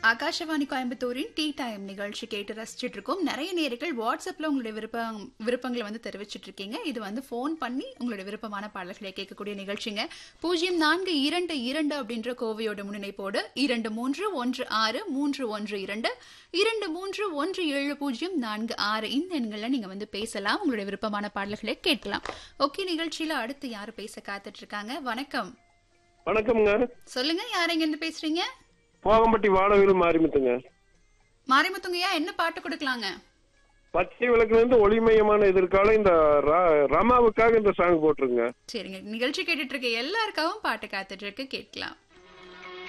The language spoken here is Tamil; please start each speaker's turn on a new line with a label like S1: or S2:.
S1: ஆகாஷவாணி கோயம்புத்தூரின் டீ டைம் நிகழ்ச்சி கேட்டு ரசிச்சுட்டு இருக்கோம் நிறைய நேர்கள் வாட்ஸ்அப்ல உங்களுடைய விருப்பம் விருப்பங்களை வந்து தெரிவிச்சிட்டு இருக்கீங்க இது வந்து ஃபோன் பண்ணி உங்களுடைய விருப்பமான பாடல்களை கேட்கக்கூடிய நிகழ்ச்சிங்க பூஜ்ஜியம் நான்கு இரண்டு இரண்டு அப்படின்ற கோவையோட முன்னிணைப்போடு இரண்டு மூன்று ஒன்று ஆறு மூன்று ஒன்று இரண்டு இரண்டு மூன்று ஒன்று ஏழு பூஜ்ஜியம் நான்கு ஆறு இந்த எண்களில் நீங்க வந்து பேசலாம் உங்களுடைய விருப்பமான பாடல்களை கேட்கலாம் ஓகே நிகழ்ச்சியில அடுத்து யாரு பேச காத்துட்டு இருக்காங்க வணக்கம்
S2: வணக்கம்ங்க
S1: சொல்லுங்க யார் எங்க இருந்து பேசுறீங்க
S2: போகம்பட்டி வானவில் மாரிமுத்துங்க
S1: மாரிமுத்துங்கய்யா என்ன பாட்டு கொடுக்கலாங்க
S2: பச்சை விளக்குல இருந்து ஒளிமயமான எதிர்காலம் இந்த ரா- ரமாவுக்காக இந்த சாங் போட்டிருங்க
S1: சரிங்க நிகழ்ச்சி கேட்டுட்டு இருக்க எல்லாருக்காகவும் பாட்டு காத்துட்டு இருக்கு கேட்கலாம்